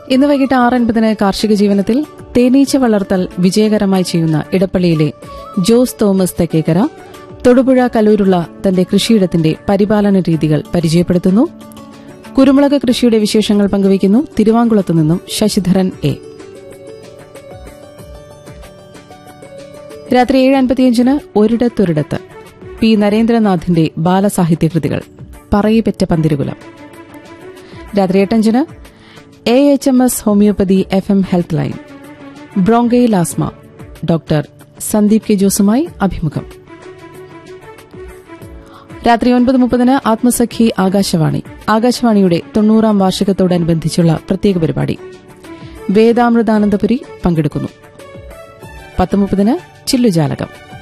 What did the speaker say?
ഇന്ന് വൈകിട്ട് ആറ് അൻപതിന് കാർഷിക ജീവനത്തിൽ തേനീച്ച വളർത്തൽ വിജയകരമായി ചെയ്യുന്ന ഇടപ്പള്ളിയിലെ ജോസ് തോമസ് തെക്കേക്കര തൊടുപുഴ കലൂരുള്ള തന്റെ കൃഷിയിടത്തിന്റെ പരിപാലന രീതികൾ പരിചയപ്പെടുത്തുന്നു കുരുമുളക് കൃഷിയുടെ വിശേഷങ്ങൾ പങ്കുവയ്ക്കുന്നു തിരുവാങ്കുളത്തു നിന്നും ശശിധരൻ എ രാത്രി ഏഴ് അൻപത്തിയഞ്ചിന് ഒരിടത്തൊരിടത്ത് പി നരേന്ദ്രനാഥിന്റെ ബാലസാഹിത്യകൃതികൾ പറയിപ്പെറ്റ പന്തിരുകുലം രാത്രി എട്ടഞ്ചിന് A H M S homoeopathy F M health line ബ്രോങ്കയിൽ ആസ്മ ഡോക്ടർ സന്ദീപ് കെ ജോസുമായി അഭിമുഖം രാത്രി ഒൻപത് മുപ്പതിന് ആത്മസഖി ആകാശവാണി ആകാശവാണിയുടെ തൊണ്ണൂറാം വാർഷികത്തോടനുബന്ധിച്ചുള്ള പ്രത്യേക പരിപാടി വേദാമൃതാനന്ദപുരി പങ്കെടുക്കുന്നു പത്ത് മുപ്പതിന് ചില്ലുജാലകം